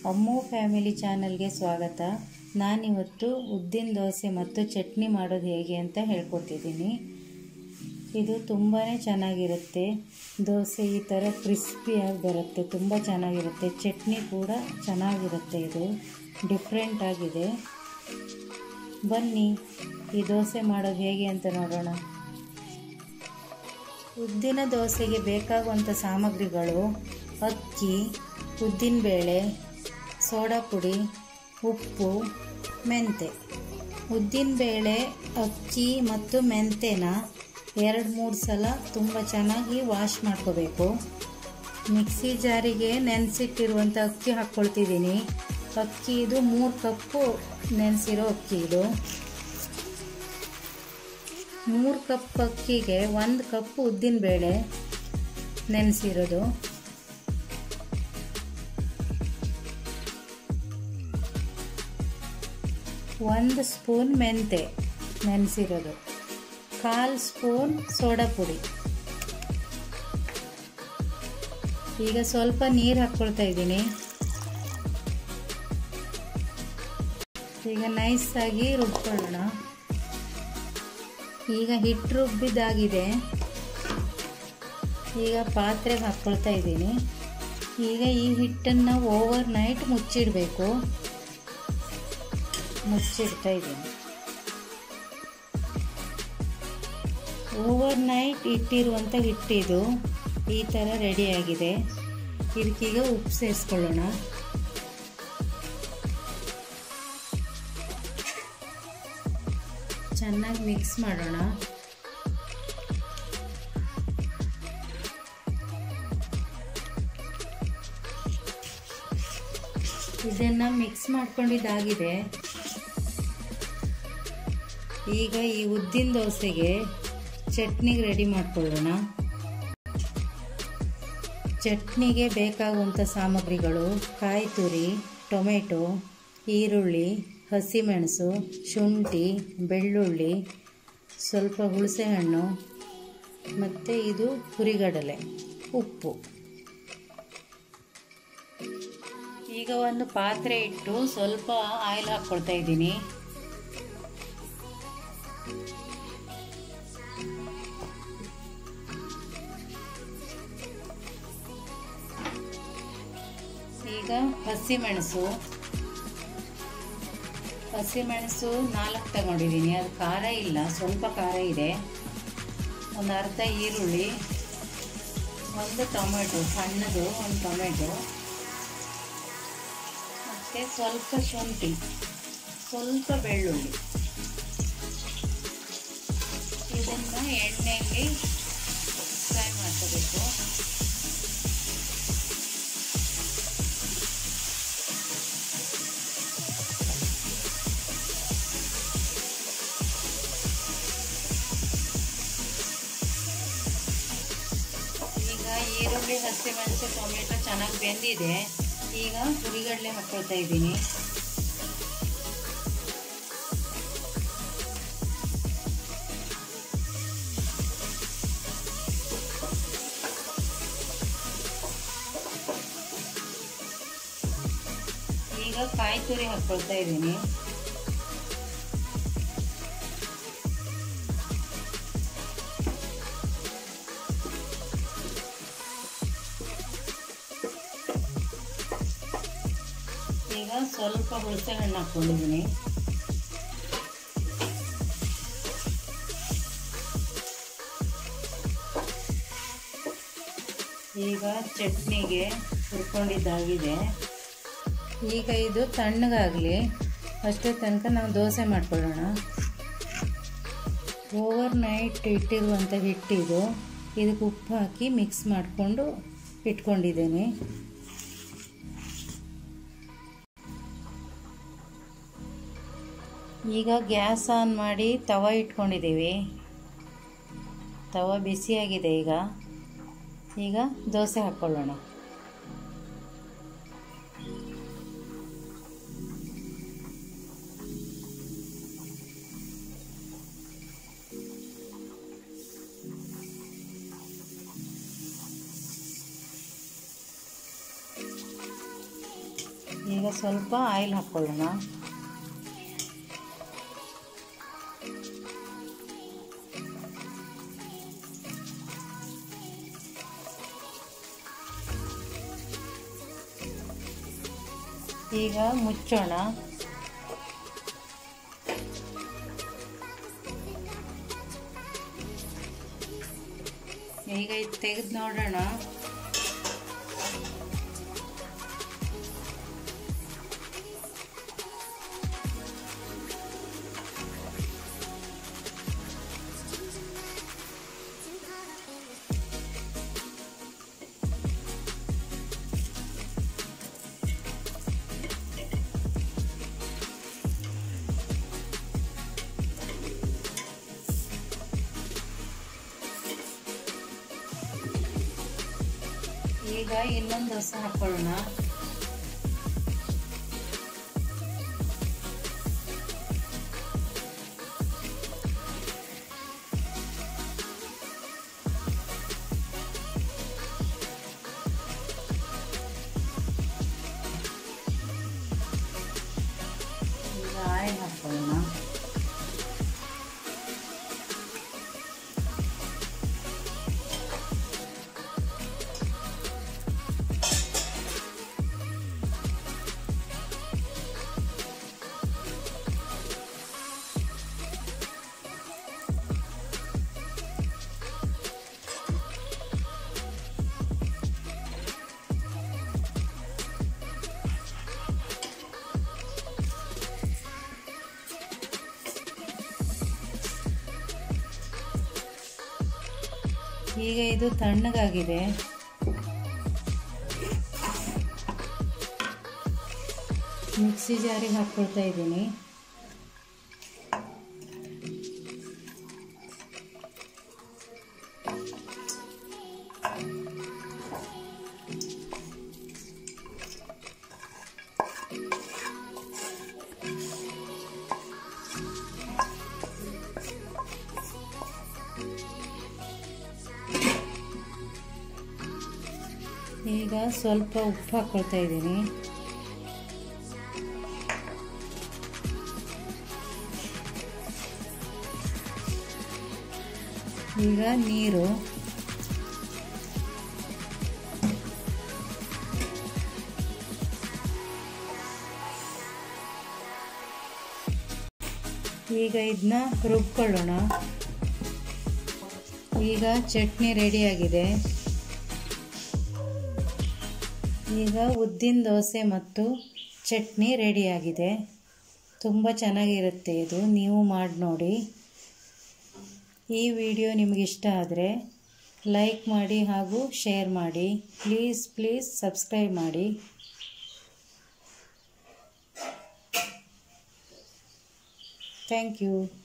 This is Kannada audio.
ಅಮ್ಮು ಫ್ಯಾಮಿಲಿ ಚಾನಲ್ಗೆ ಸ್ವಾಗತ ನಾನಿವತ್ತು ಉದ್ದಿನ ದೋಸೆ ಮತ್ತು ಚಟ್ನಿ ಮಾಡೋದು ಹೇಗೆ ಅಂತ ಹೇಳ್ಕೊಡ್ತಿದ್ದೀನಿ ಇದು ತುಂಬಾ ಚೆನ್ನಾಗಿರುತ್ತೆ ದೋಸೆ ಈ ಥರ ಕ್ರಿಸ್ಪಿಯಾಗಿ ಬರುತ್ತೆ ತುಂಬ ಚೆನ್ನಾಗಿರುತ್ತೆ ಚಟ್ನಿ ಕೂಡ ಚೆನ್ನಾಗಿರುತ್ತೆ ಇದು ಡಿಫ್ರೆಂಟ್ ಆಗಿದೆ ಬನ್ನಿ ಈ ದೋಸೆ ಮಾಡೋದು ಹೇಗೆ ಅಂತ ನೋಡೋಣ ಉದ್ದಿನ ದೋಸೆಗೆ ಬೇಕಾಗುವಂಥ ಸಾಮಗ್ರಿಗಳು ಅಕ್ಕಿ ಉದ್ದಿನಬೇಳೆ ಸೋಡಾ ಪುಡಿ ಉಪ್ಪು ಮೆಂತೆ ಉದ್ದಿನಬೇಳೆ ಅಕ್ಕಿ ಮತ್ತು ಮೆಂತೆನ ಎರಡು ಮೂರು ಸಲ ತುಂಬ ಚೆನ್ನಾಗಿ ವಾಶ್ ಮಾಡ್ಕೋಬೇಕು ಮಿಕ್ಸಿ ಜಾರಿಗೆ ನೆನೆಸಿಟ್ಟಿರುವಂಥ ಅಕ್ಕಿ ಹಾಕ್ಕೊಳ್ತಿದ್ದೀನಿ ಅಕ್ಕಿ ಇದು ಮೂರು ಕಪ್ಪು ನೆನೆಸಿರೋ ಅಕ್ಕಿ ಇದು ಮೂರು ಕಪ್ ಅಕ್ಕಿಗೆ ಒಂದು ಕಪ್ ಉದ್ದಿನಬೇಳೆ ನೆನೆಸಿರೋದು ಒಂದು ಸ್ಪೂನ್ ಮೆಂತೆ ನೆನೆಸಿರೋದು ಕಾಲು ಸ್ಪೂನ್ ಸೋಡಾ ಪುಡಿ ಈಗ ಸ್ವಲ್ಪ ನೀರು ಹಾಕ್ಕೊಳ್ತಾ ಇದ್ದೀನಿ ಈಗ ನೈಸಾಗಿ ರುಬ್ಕೊಳ್ಳೋಣ ಈಗ ಹಿಟ್ಟು ರುಬ್ಬಿದ್ದಾಗಿದೆ ಈಗ ಪಾತ್ರೆಗೆ ಹಾಕ್ಕೊಳ್ತಾ ಇದ್ದೀನಿ ಈಗ ಈ ಹಿಟ್ಟನ್ನು ಓವರ್ ನೈಟ್ ಮುಚ್ಚಿಡಬೇಕು ಮುಚ್ಚಿಡ್ತಾ ಇದ್ದೀನಿ ಓವರ್ ನೈಟ್ ಇಟ್ಟಿರುವಂಥ ಹಿಟ್ಟಿದು ಈ ಥರ ರೆಡಿಯಾಗಿದೆ ಇದಕ್ಕೀಗ ಉಪ್ಪು ಸೇರಿಸ್ಕೊಳ್ಳೋಣ ಚೆನ್ನಾಗಿ ಮಿಕ್ಸ್ ಮಾಡೋಣ ಇದನ್ನು ಮಿಕ್ಸ್ ಮಾಡ್ಕೊಂಡಿದ್ದಾಗಿದೆ ಈಗ ಈ ಉದ್ದಿನ ದೋಸೆಗೆ ಚಟ್ನಿಗೆ ರೆಡಿ ಮಾಡ್ಕೊಳ್ಳೋಣ ಚಟ್ನಿಗೆ ಬೇಕಾಗುವಂಥ ಸಾಮಗ್ರಿಗಳು ಕಾಯಿ ತುರಿ ಟೊಮೆಟೊ ಈರುಳ್ಳಿ ಹಸಿಮೆಣಸು ಶುಂಠಿ ಬೆಳ್ಳುಳ್ಳಿ ಸ್ವಲ್ಪ ಹುಣಸೆಹಣ್ಣು ಮತ್ತು ಇದು ಹುರಿಗಡಲೆ ಉಪ್ಪು ಈಗ ಒಂದು ಪಾತ್ರೆ ಇಟ್ಟು ಸ್ವಲ್ಪ ಆಯಿಲ್ ಹಾಕ್ಕೊಳ್ತಾ ಇದ್ದೀನಿ ಈಗ ಹಸಿಮೆಣಸು ಹಸಿಮೆಣಸು ನಾಲ್ಕು ತಗೊಂಡಿದ್ದೀನಿ ಅದು ಖಾರ ಇಲ್ಲ ಸ್ವಲ್ಪ ಖಾರ ಇದೆ ಒಂದು ಅರ್ಧ ಈರುಳ್ಳಿ ಒಂದು ಟೊಮೆಟೊ ಸಣ್ಣದು ಒಂದು ಟೊಮೆಟೊ ಮತ್ತು ಸ್ವಲ್ಪ ಶುಂಠಿ ಸ್ವಲ್ಪ ಬೆಳ್ಳುಳ್ಳಿ ಇದನ್ನು ಎಣ್ಣೆಯಲ್ಲಿ ಫ್ರೈ ಮಾಡ್ಕೋಬೇಕು ಈಗ ಈರುಳ್ಳಿ ಹಸಿಮೆಣಸು ಟೊಮೆಟೊ ಚೆನ್ನಾಗಿ ಬೆಂದಿದೆ ಈಗ ಹುರಿಗಡಲೆ ಹಾಕ್ಕೊಳ್ತಾ ಇದ್ದೀನಿ ಈಗ ಕಾಯಿ ತುರಿ ಹಾಕ್ಕೊಳ್ತಾ ಇದ್ದೀನಿ ಈಗ ಸ್ವಲ್ಪ ಹುಣಸೆ ಹಣ್ಣು ಹಾಕ್ಕೊಂಡಿದ್ದೀನಿ ಈಗ ಚಟ್ನಿಗೆ ಹುರ್ಕೊಂಡಿದ್ದಾಗಿದೆ ಈಗ ಇದು ತಣ್ಣಗಾಗಲಿ ಅಷ್ಟೇ ತನಕ ನಾವು ದೋಸೆ ಮಾಡ್ಕೊಳ್ಳೋಣ ಓವರ್ ನೈಟ್ ಇಟ್ಟಿರುವಂಥ ಹಿಟ್ಟಿದು ಇದಕ್ಕೆ ಉಪ್ಪು ಹಾಕಿ ಮಿಕ್ಸ್ ಮಾಡಿಕೊಂಡು ಇಟ್ಕೊಂಡಿದ್ದೇನೆ ಈಗ ಗ್ಯಾಸ್ ಆನ್ ಮಾಡಿ ತವ ಇಟ್ಕೊಂಡಿದ್ದೀವಿ ತವ ಬಿಸಿಯಾಗಿದೆ ಈಗ ಈಗ ದೋಸೆ ಹಾಕ್ಕೊಳ್ಳೋಣ ಈಗ ಈಗ ಸ್ವಲ್ಪ ಆಯಿಲ್ ಹಾಕ್ಕೊಳ್ಳೋಣ ಈಗ ಮುಚ್ಚೋಣ ಈಗ ಇದು ತೆಗೆದು ನೋಡೋಣ ಈಗ ಇನ್ನೊಂದು ದೋಸೆ ಹಾಕೊಳ್ಳೋಣ ಈಗ ಆಯಿಲ್ ಹಾಕೊಳ್ಳೋಣ ಈಗ ಇದು ತಣ್ಣಗಾಗಿದೆ ಮಿಕ್ಸಿ ಜಾರಿಗೆ ಹಾಕ್ಕೊಳ್ತಾ ಇದ್ದೀನಿ ಈಗ ಸ್ವಲ್ಪ ಉಪ್ಪು ಹಾಕ್ಕೊಳ್ತಾ ಇದ್ದೀನಿ ಈಗ ನೀರು ಈಗ ಇದನ್ನ ರುಬ್ಕೊಳ್ಳೋಣ ಈಗ ಚಟ್ನಿ ರೆಡಿಯಾಗಿದೆ ಈಗ ಉದ್ದಿನ ದೋಸೆ ಮತ್ತು ಚಟ್ನಿ ರೆಡಿಯಾಗಿದೆ ತುಂಬ ಚೆನ್ನಾಗಿರುತ್ತೆ ಇದು ನೀವು ಮಾಡಿ ನೋಡಿ ಈ ವಿಡಿಯೋ ನಿಮಗೆ ಇಷ್ಟ ಆದರೆ ಲೈಕ್ ಮಾಡಿ ಹಾಗೂ ಶೇರ್ ಮಾಡಿ ಪ್ಲೀಸ್ ಪ್ಲೀಸ್ ಸಬ್ಸ್ಕ್ರೈಬ್ ಮಾಡಿ ಥ್ಯಾಂಕ್ ಯು